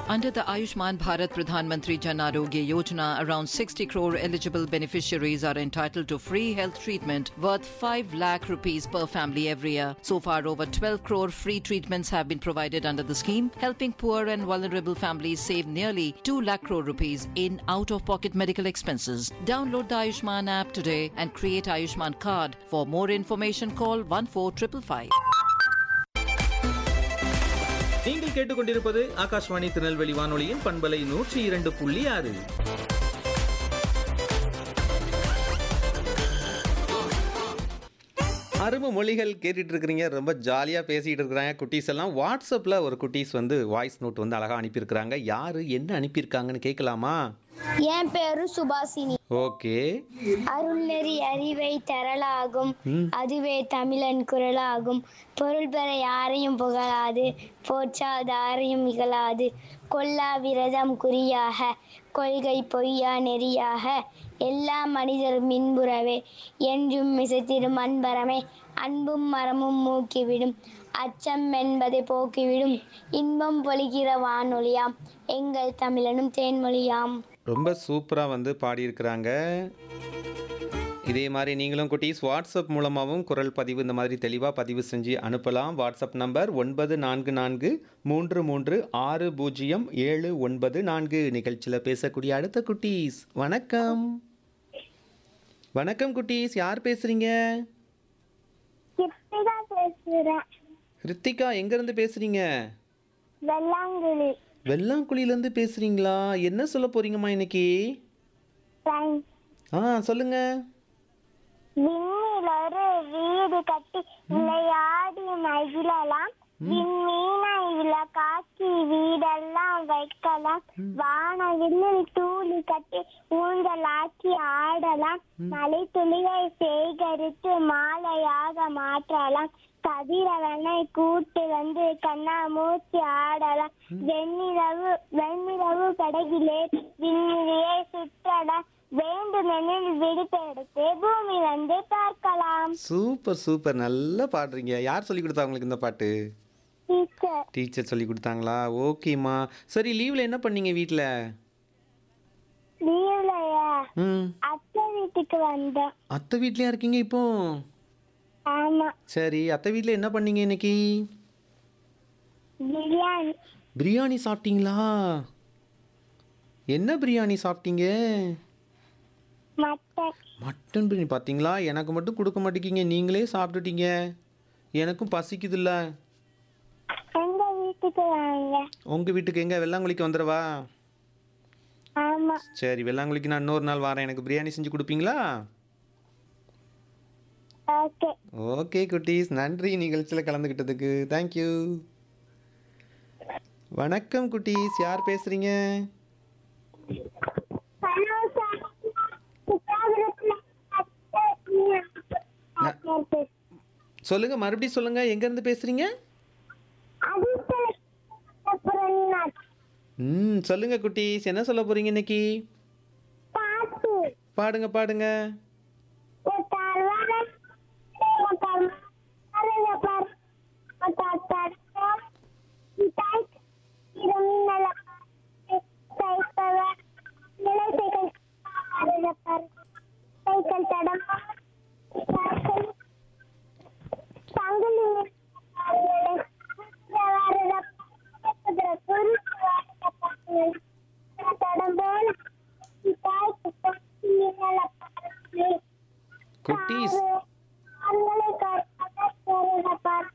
Under the Ayushman Bharat Pradhan Mantri Jan Arogya Yojana, around 60 crore eligible beneficiaries are entitled to free health treatment worth 5 lakh rupees per family every year. So far, over 12 crore free treatments have been provided under the scheme, helping poor and vulnerable families save nearly 2 lakh crore rupees in out-of-pocket medical expenses. Download the Ayushman app today and create Ayushman card. For more information, call 14555. நீங்கள் கேட்டுக்கொண்டிருப்பது ஆகாஷ்வாணி திருநெல்வேலி வானொலியின் பண்பலை நூற்றி இரண்டு புள்ளி ஆறு அருமை மொழிகள் கேட்டுட்டு இருக்கிறீங்க ரொம்ப ஜாலியாக பேசிகிட்டு இருக்கிறாங்க குட்டீஸ் எல்லாம் வாட்ஸ்அப்பில் ஒரு குட்டீஸ் வந்து வாய்ஸ் நோட் வந்து அழகாக அனுப்பியிருக்கிறாங்க யார் என்ன அனுப்பியிருக்காங்கன்னு கேட்கலாமா என் பேரு சுபாசினி ஓகே அருள்நெறி அறிவை தரலாகும் அதுவே தமிழன் குரலாகும் பொருள் பெற யாரையும் புகழாது போற்றாதாரையும் இகழாது கொல்லா விரதம் குறியாக கொள்கை பொய்யா நெறியாக எல்லா மனிதரும் மின்புறவே என்றும் மிசைத்திடும் அன்பரமே அன்பும் மரமும் மூக்கிவிடும் அச்சம் என்பதை போக்கிவிடும் இன்பம் பொழிகிற வானொலியாம் எங்கள் தமிழனும் தேன்மொழியாம் ரொம்ப சூப்பராக வந்து பாடியிருக்கிறாங்க இதே மாதிரி நீங்களும் குட்டீஸ் வாட்ஸ்அப் மூலமாகவும் குரல் பதிவு இந்த மாதிரி தெளிவாக பதிவு செஞ்சு அனுப்பலாம் வாட்ஸ்அப் நம்பர் ஒன்பது நான்கு நான்கு மூன்று மூன்று ஆறு பூஜ்ஜியம் ஏழு ஒன்பது நான்கு நிகழ்ச்சியில் பேசக்கூடிய அடுத்த குட்டீஸ் வணக்கம் வணக்கம் குட்டீஸ் யார் பேசுறீங்க கிருத்திகா பேசுறேன் ரித்திகா எங்கேருந்து பேசுறீங்க வெள்ளாங்குழி வெள்ளாங்குழியிலேருந்து பேசுறீங்களா என்ன சொல்ல போறீங்கம்மா இன்னைக்கு சயின்ஸ் ஆ சொல்லுங்க விண்ணில் ஒரு வீடு கட்டி விளையாடி மகிழலாம் விண்மீனை விளக்காக்கி வீடெல்லாம் வைக்கலாம் வானவில்லில் தூளி கட்டி ஊஞ்சலாக்கி ஆடலாம் மழை துளியை சேகரித்து மாலையாக மாற்றலாம் கதிரவனை கூட்டு வந்து கண்ணா மூச்சு ஆடலாம் வெண்ணிலவு வெண்ணிலவு படகிலே விண்ணிலையை சுற்றலாம் வேண்டுமெனில் விடுப்பெடுத்து பூமி வந்து பார்க்கலாம் சூப்பர் சூப்பர் நல்லா பாடுறீங்க யார் சொல்லி கொடுத்தா உங்களுக்கு இந்த பாட்டு டீச்சர் டீச்சர் சொல்லி கொடுத்தாங்களா ஓகேம்மா சரி லீவில் என்ன பண்ணீங்க வீட்டில் லீவ்லயா ம் அத்தை வீட்டுக்கு வந்தேன் அத்தை வீட்லையா இருக்கீங்க இப்போ ஆமா சரி அத்தை வீட்டில் என்ன பண்ணீங்க இன்னைக்கு பிரியாணி பிரியாணி சாப்பிட்டீங்களா என்ன பிரியாணி சாப்பிட்டீங்க மட்டன் மட்டன் பிரியாணி பார்த்தீங்களா எனக்கு மட்டும் கொடுக்க மாட்டேங்கிங்க நீங்களே சாப்பிட்டுட்டீங்க எனக்கும் பசிக்குதுல்ல எங்க வீட்டுக்கு வாங்க உங்கள் வீட்டுக்கு எங்கே வெள்ளாங்குழிக்கு வந்துடவா ஆமா சரி வெள்ளாங்குழிக்கு நான் இன்னொரு நாள் வரேன் எனக்கு பிரியாணி செஞ்சு கொடுப்பீங்களா ஓகே ஓகே குட்டீஸ் நன்றி நிகழ்ச்சியில் கலந்துக்கிட்டதுக்கு தேங்க்யூ வணக்கம் குட்டீஸ் யார் பேசுறீங்க சொல்லுங்க மறுபடியும் சொல்லுங்க எங்க இருந்து பேசுறீங்க ம் சொல்லுங்க குட்டீஸ் என்ன சொல்ல போறீங்க இன்னைக்கு பாட்டு பாடுங்க பாடுங்க சைக்கிள் தடம் குட்டீஸ் ஆண்களை பார்த்து